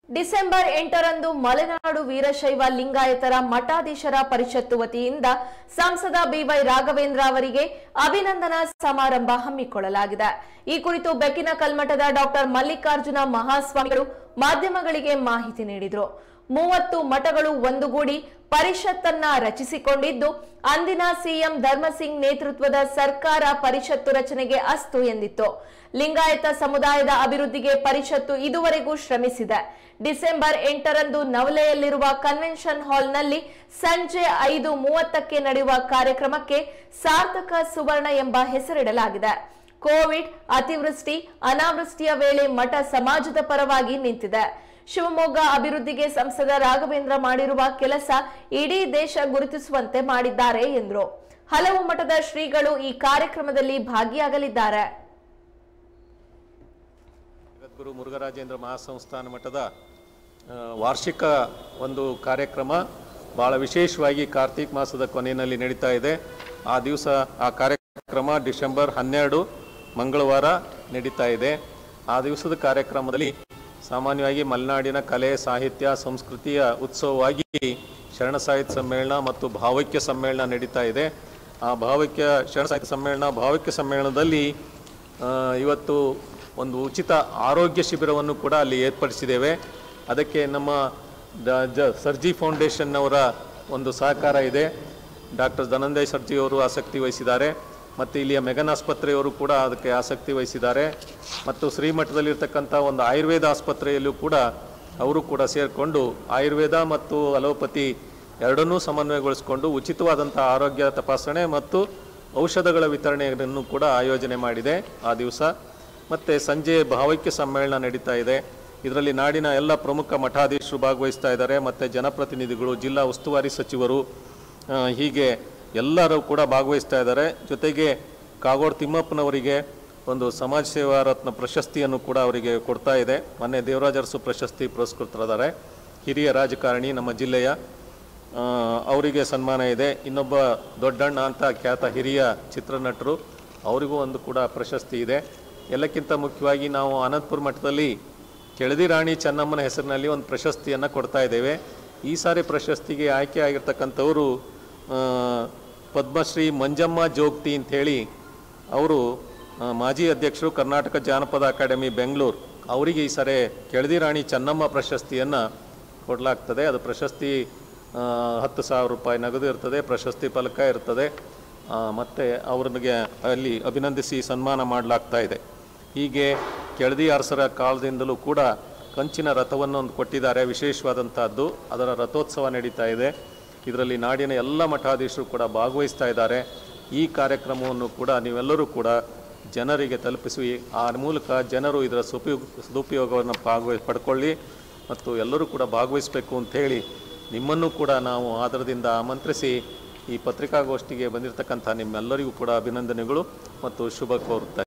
December ಎಂಟರಂದು ಮಲೆನಾಡು ವೀರಶೈವ ಲಿಂಗಾಯತರ ಮಠಾಧೀಶರ ಪರಿಷತ್ತು ವತಿಯಿಂದ ಸಂಸದ ಬಿವೈ ರಾಘವೇಂದ್ರ ಅವರಿಗೆ ಅಭಿನಂದನಾ ಸಮಾರಂಭ ಹಮ್ಮಿಕೊಳ್ಳಲಾಗಿದೆ ಈ ಕುರಿತು ಬೆಕ್ಕಿನ ಕಲ್ಮಠದ ಡಾಕ್ಟರ್ ಮಲ್ಲಿಕಾರ್ಜುನ ಮಹಾಸ್ವಾಮಿಗಳು ಮಾಧ್ಯಮಗಳಿಗೆ ಮಾಹಿತಿ ನೀಡಿದರು ಮೂವತ್ತು ಮಠಗಳು ಒಂದುಗೂಡಿ ಪರಿಷತ್ತನ್ನ ರಚಿಸಿಕೊಂಡಿದ್ದು ಅಂದಿನ ಸಿಎಂ ಧರ್ಮಸಿಂಗ್ ನೇತೃತ್ವದ ಸರ್ಕಾರ ಪರಿಷತ್ತು ರಚನೆಗೆ ಅಸ್ತು ಎಂದಿತ್ತು ಲಿಂಗಾಯತ ಸಮುದಾಯದ ಅಭಿವೃದ್ಧಿಗೆ ಪರಿಷತ್ತು ಇದುವರೆಗೂ ಶ್ರಮಿಸಿದೆ ಡಿಸೆಂಬರ್ ಎಂಟರಂದು ನವಲೆಯಲ್ಲಿರುವ ಕನ್ವೆನ್ಷನ್ ಹಾಲ್ನಲ್ಲಿ ಸಂಜೆ ಐದು ಮೂವತ್ತಕ್ಕೆ ನಡೆಯುವ ಕಾರ್ಯಕ್ರಮಕ್ಕೆ ಸಾರ್ಥಕ ಸುವರ್ಣ ಎಂಬ ಹೆಸರಿಡಲಾಗಿದೆ ಕೋವಿಡ್ ಅತಿವೃಷ್ಟಿ ಅನಾವೃಷ್ಟಿಯ ವೇಳೆ ಮಠ ಸಮಾಜದ ಪರವಾಗಿ ನಿಂತಿದೆ ಶಿವಮೊಗ್ಗ ಅಭಿವೃದ್ಧಿಗೆ ಸಂಸದ ರಾಘವೇಂದ್ರ ಮಾಡಿರುವ ಕೆಲಸ ಇಡೀ ದೇಶ ಗುರುತಿಸುವಂತೆ ಮಾಡಿದ್ದಾರೆ ಎಂದರು ಹಲವು ಮಠದ ಶ್ರೀಗಳು ಈ ಕಾರ್ಯಕ್ರಮದಲ್ಲಿ ಭಾಗಿಯಾಗಲಿದ್ದಾರೆ ಜಗದ್ಗುರು ಮುರುಘರಾಜೇಂದ್ರ ಮಹಾಸಂಸ್ಥಾನ ಮಠದ ಆ, ವಾರ್ಷಿಕ ಒಂದು ಕಾರ್ಯಕ್ರಮ ಭಾಳ ವಿಶೇಷವಾಗಿ ಕಾರ್ತೀಕ್ ಮಾಸದ ಕೊನೆಯಲ್ಲಿ ನಡೀತಾ ಇದೆ ಆ ದಿವಸ ಆ ಕಾರ್ಯಕ್ರಮ ಡಿಸೆಂಬರ್ ಹನ್ನೆರಡು ಮಂಗಳವಾರ ನಡೀತಾ ಇದೆ ಆ ದಿವಸದ ಕಾರ್ಯಕ್ರಮದಲ್ಲಿ ಸಾಮಾನ್ಯವಾಗಿ ಮಲೆನಾಡಿನ ಕಲೆ ಸಾಹಿತ್ಯ ಸಂಸ್ಕೃತಿಯ ಉತ್ಸವವಾಗಿ ಶರಣ ಸಾಹಿತ್ಯ ಸಮ್ಮೇಳನ ಮತ್ತು ಭಾವೈಕ್ಯ ಸಮ್ಮೇಳನ ನಡೀತಾ ಇದೆ ಆ ಭಾವೈಕ್ಯ ಶರಣ ಸಾಹಿತ್ಯ ಸಮ್ಮೇಳನ ಭಾವೈಕ್ಯ ಸಮ್ಮೇಳನದಲ್ಲಿ ಆ, ಇವತ್ತು ಒಂದು ಉಚಿತ ಆರೋಗ್ಯ ಶಿಬಿರವನ್ನು ಕೂಡ ಅಲ್ಲಿ ಏರ್ಪಡಿಸಿದ್ದೇವೆ ಅದಕ್ಕೆ ನಮ್ಮ ದ- ಜ ಸರ್ಜಿ ಫೌಂಡೇಶನ್ನವರ ಒಂದು ಸಹಕಾರ ಇದೆ ಡಾಕ್ಟರ್ ಧನಂಜಯ್ ಸರ್ಜಿ ಅವರು ಆಸಕ್ತಿ ವಹಿಸಿದ್ದಾರೆ ಮತ್ತು ಇಲ್ಲಿಯ ಮೆಗನ್ ಆಸ್ಪತ್ರೆಯವರು ಕೂಡ ಅದಕ್ಕೆ ಆಸಕ್ತಿ ವಹಿಸಿದ್ದಾರೆ ಮತ್ತು ಶ್ರೀಮಠದಲ್ಲಿರ್ತಕ್ಕಂಥ ಒಂದು ಆಯುರ್ವೇದ ಆಸ್ಪತ್ರೆಯಲ್ಲೂ ಕೂಡ ಅವರು ಕೂಡ ಸೇರಿಕೊಂಡು ಆಯುರ್ವೇದ ಮತ್ತು ಅಲೋಪತಿ ಎರಡನ್ನೂ ಸಮನ್ವಯಗೊಳಿಸಿಕೊಂಡು ಉಚಿತವಾದಂಥ ಆರೋಗ್ಯ ತಪಾಸಣೆ ಮತ್ತು ಔಷಧಗಳ ವಿತರಣೆಯನ್ನು ಕೂಡ ಆಯೋಜನೆ ಮಾಡಿದೆ ಆ ದಿವಸ ಮತ್ತು ಸಂಜೆ ಭಾವೈಕ್ಯ ಸಮ್ಮೇಳನ ನಡೀತಾ ಇದೆ ಇದರಲ್ಲಿ ನಾಡಿನ ಎಲ್ಲ ಪ್ರಮುಖ ಮಠಾಧೀಶರು ಭಾಗವಹಿಸ್ತಾ ಇದ್ದಾರೆ ಮತ್ತು ಜನಪ್ರತಿನಿಧಿಗಳು ಜಿಲ್ಲಾ ಉಸ್ತುವಾರಿ ಸಚಿವರು ಆ, ಹೀಗೆ ಎಲ್ಲರೂ ಕೂಡ ಭಾಗವಹಿಸ್ತಾ ಇದ್ದಾರೆ ಜೊತೆಗೆ ಕಾಗೋಡು ತಿಮ್ಮಪ್ಪನವರಿಗೆ ಒಂದು ಸಮಾಜ ಸೇವಾ ರತ್ನ ಪ್ರಶಸ್ತಿಯನ್ನು ಕೂಡ ಅವರಿಗೆ ಕೊಡ್ತಾ ಇದೆ ಮೊನ್ನೆ ದೇವರಾಜ ಅರಸು ಪ್ರಶಸ್ತಿ ಪುರಸ್ಕೃತರಾದ್ದಾರೆ ಹಿರಿಯ ರಾಜಕಾರಣಿ ನಮ್ಮ ಜಿಲ್ಲೆಯ ಆ, ಅವರಿಗೆ ಸನ್ಮಾನ ಇದೆ ಇನ್ನೊಬ್ಬ ದೊಡ್ಡಣ್ಣ ಅಂತ ಖ್ಯಾತ ಹಿರಿಯ ಚಿತ್ರನಟರು ಅವರಿಗೂ ಒಂದು ಕೂಡ ಪ್ರಶಸ್ತಿ ಇದೆ ಎಲ್ಲಕ್ಕಿಂತ ಮುಖ್ಯವಾಗಿ ನಾವು ಅನಂತಪುರ ಮಠದಲ್ಲಿ ಕೆಳದಿ ರಾಣಿ ಚೆನ್ನಮ್ಮನ ಹೆಸರಿನಲ್ಲಿ ಒಂದು ಪ್ರಶಸ್ತಿಯನ್ನು ಕೊಡ್ತಾ ಇದ್ದೇವೆ ಈ ಸಾರಿ ಪ್ರಶಸ್ತಿಗೆ ಆಯ್ಕೆ ಆಗಿರ್ತಕ್ಕಂಥವರು ಆ, ಪದ್ಮಶ್ರೀ ಮಂಜಮ್ಮ ಜೋಗ್ತಿ ಅಂಥೇಳಿ ಅವರು ಆ, ಮಾಜಿ ಅಧ್ಯಕ್ಷರು ಕರ್ನಾಟಕ ಜಾನಪದ ಅಕಾಡೆಮಿ ಬೆಂಗಳೂರು ಅವರಿಗೆ ಈ ಸರಿ ಕೆಳದಿ ರಾಣಿ ಚೆನ್ನಮ್ಮ ಪ್ರಶಸ್ತಿಯನ್ನು ಕೊಡಲಾಗ್ತದೆ ಅದು ಪ್ರಶಸ್ತಿ ಆ, ಹತ್ತು ಸಾವಿರ ರೂಪಾಯಿ ನಗದು ಇರ್ತದೆ ಪ್ರಶಸ್ತಿ ಫಲಕ ಇರ್ತದೆ ಆ, ಮತ್ತೆ ಅವ್ರಿಗೆ ಅಲ್ಲಿ ಅಭಿನಂದಿಸಿ ಸನ್ಮಾನ ಮಾಡಲಾಗ್ತಾ ಇದೆ ಹೀಗೆ ಕೆಳದಿ ಅರಸರ ಕಾಲದಿಂದಲೂ ಕೂಡ ಕಂಚಿನ ರಥವನ್ನು ಒಂದು ಕೊಟ್ಟಿದ್ದಾರೆ ವಿಶೇಷವಾದಂತಹದ್ದು ಅದರ ರಥೋತ್ಸವ ನಡೀತಾ ಇದೆ ಇದರಲ್ಲಿ ನಾಡಿನ ಎಲ್ಲ ಮಠಾಧೀಶರು ಕೂಡ ಭಾಗವಹಿಸ್ತಾ ಇದ್ದಾರೆ ಈ ಕಾರ್ಯಕ್ರಮವನ್ನು ಕೂಡ ನೀವೆಲ್ಲರೂ ಕೂಡ ಜನರಿಗೆ ತಲುಪಿಸಿ ಆ ಮೂಲಕ ಜನರು ಇದರ ಸುಪಯೋಗ ಸದುಪಯೋಗವನ್ನು ಭಾಗವಹಿ ಪಡ್ಕೊಳ್ಳಿ ಮತ್ತು ಎಲ್ಲರೂ ಕೂಡ ಭಾಗವಹಿಸಬೇಕು ಅಂತ ಹೇಳಿ ನಿಮ್ಮನ್ನು ಕೂಡ ನಾವು ಆದರದಿಂದ ಆಮಂತ್ರಿಸಿ ಈ ಪತ್ರಿಕಾಗೋಷ್ಠಿಗೆ ಬಂದಿರತಕ್ಕಂಥ ನಿಮ್ಮೆಲ್ಲರಿಗೂ ಕೂಡ ಅಭಿನಂದನೆಗಳು ಮತ್ತು ಶುಭ ಕೋರುತ್ತಾ